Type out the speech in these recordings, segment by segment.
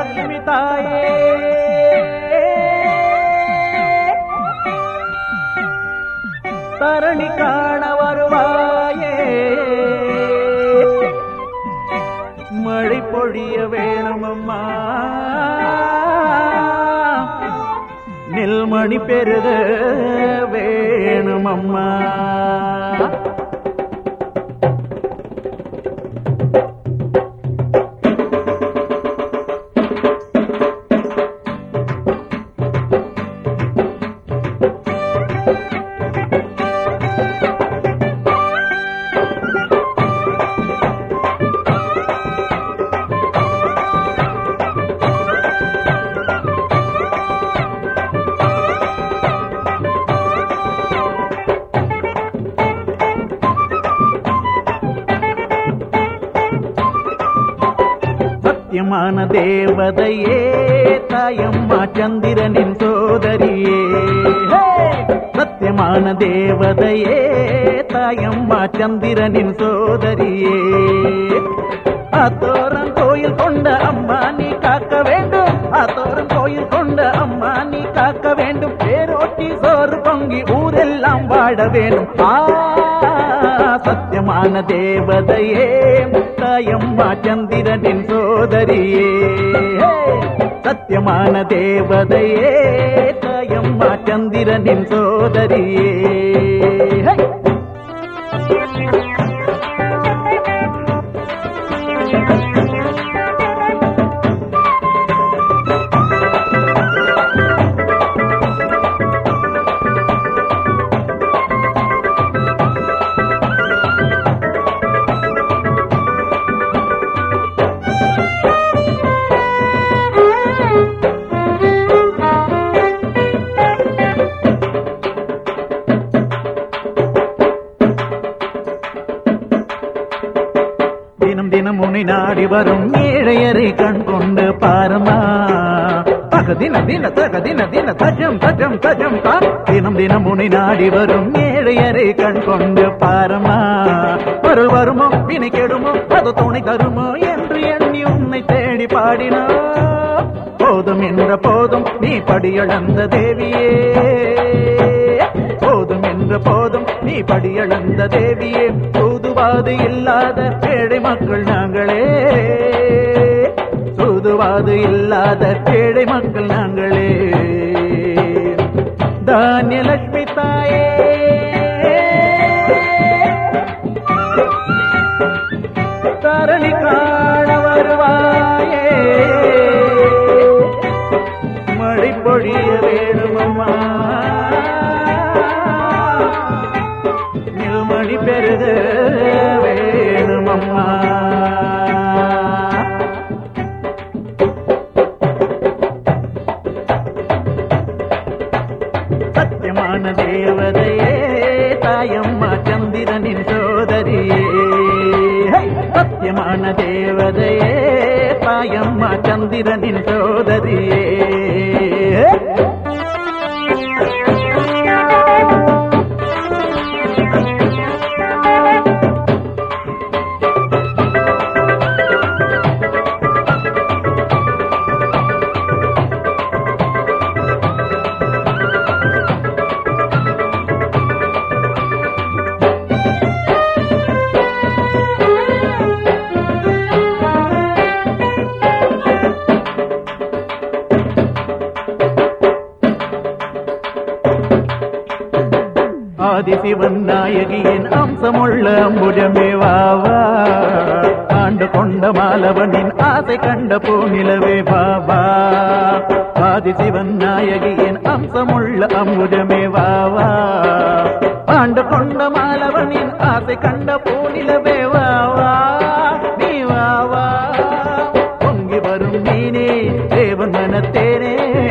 தானியலட்சுமி தாயே தரணி காண வருவாயே மழை பொழிய வேணுமம்மா நெல்மணி பெருக வேணுமம்மா சத்தியமான தேவதையே தாயம்மா சந்திரனின் சோதரியே ஹே! சத்தியமான தேவதையே தாயம்மா சந்திரனின் சோதரியே ஆத்தோரம் கோயில் கொண்ட அம்மா நீ காக்க வேண்டும் ஆத்தோரம் கோயில் கொண்ட அம்மா நீ காக்க வேண்டும் பேரோட்டி சோறு பொங்கி ஊரெல்லாம் வாழ வேண்டும் ஆ சத்தியமான தேவதையே தாயம்மா சந்திரனின் சோதரியே சத்தியமான தேவதையே தாயம்மா சந்திரனின் சோதரியே ஹை! தினம் தினம் உன்னை நாடி வரும் ஏழையரை கண் கொண்டு பாரமா தக தின தின தக தின தின தஜம் தஜம் தஜம் தா தினம் தினம் உன்னை நாடி வரும் ஏழையரை கண் கொண்டு பாரமா பொருள் வருமோ வினை கெடுமோ அது துணை தருமோ என்று எண்ணி உன்னை தேடி பாடினோ போதும் என்ற போதும் நீ படியளந்த தேவியே போதும் என்ற போதும் நீ படியளந்த தேவியே சூதுவாது இல்லாத ஏழை மக்கள் நாங்களே சூதுவாது இல்லாத ஏழை மக்கள் நாங்களே தானியலட்சுமி தாயே தரணி காண வருவாயே மழை பொழிய வேணுமம்மா நில்மணி பெருக வேணுமம்மா சத்தியமான தேவதையே தாயம்மா சந்திரனின் சோதரியே ஹை! சத்தியமான தேவதையே தாயம்மா சந்திரனின் சோதரியே ஆதிசிவன் நாயகியின் அம்சமுள்ள அம்புஜமே வாவா ஆண்டு கொண்ட மாலவனின் ஆசை கண்ட பூநிலவே வாவா ஆதிசிவன் நாயகியின் அம்சமுள்ள அம்புஜமே வாவா ஆண்டு கொண்ட மாலவனின் ஆசை கண்ட பூநிலவே வாவா நீ வாவா பொங்கி வரும் மீனே தேவன் மனத்தேனே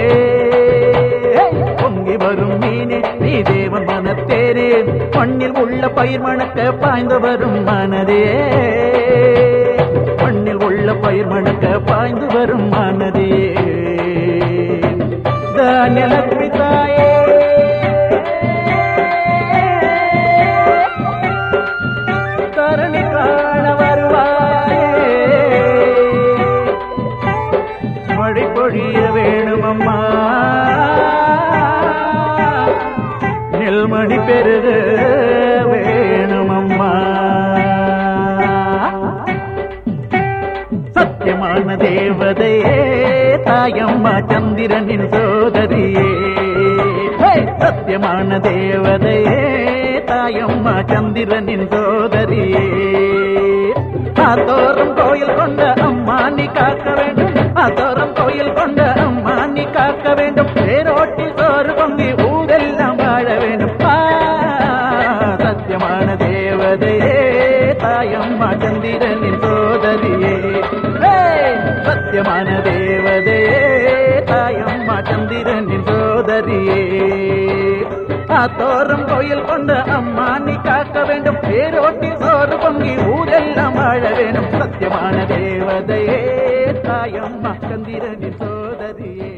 பொங்கி வரும் மீனே நீ தேவன் மனத்தேரே மண்ணில் உள்ள பயிர் மணக்க பாய்ந்து வரும் மனதே மண்ணில் உள்ள பயிர் மணக்க பாய்ந்து வரும் மனதே தானியலட்சுமி தாயே தரணி காண வருவாயே நெல்மணி பெருக வேணுமம்மா சத்தியமான தேவதையே தாயம்மா சந்திரனின் சோதரியே ஹே! சத்தியமான தேவதையே தாயம்மா சந்திரனின் சோதரியே ஆத்தோறும் கோயில் கொண்ட அம்மா நீ காக்க வேண்டும் ஆத்தோறும் கோயில் கொண்ட அம்மா நீ காக்க வேண்டும் வேரோட்டில் சோறு பொங்கி ஊரெல்லாம் வாழ வேண்டும் ஆ, சத்தியமான தேவதையே தாயம்மா சந்திரனின் சோதரியே ஹே! சத்தியமான தேவதையே தாயம்மா சந்திரனின் சோதரியே ஆத்தோறும் கோயில் கொண்ட அம்மா நீ காக்க வேண்டும் பேரோட்டி சோறு பொங்கி ஊரெல்லாம் வாழ வேண்டும் சத்தியமான தேவதையே தாயம்மா சந்திரனின் சோதரியே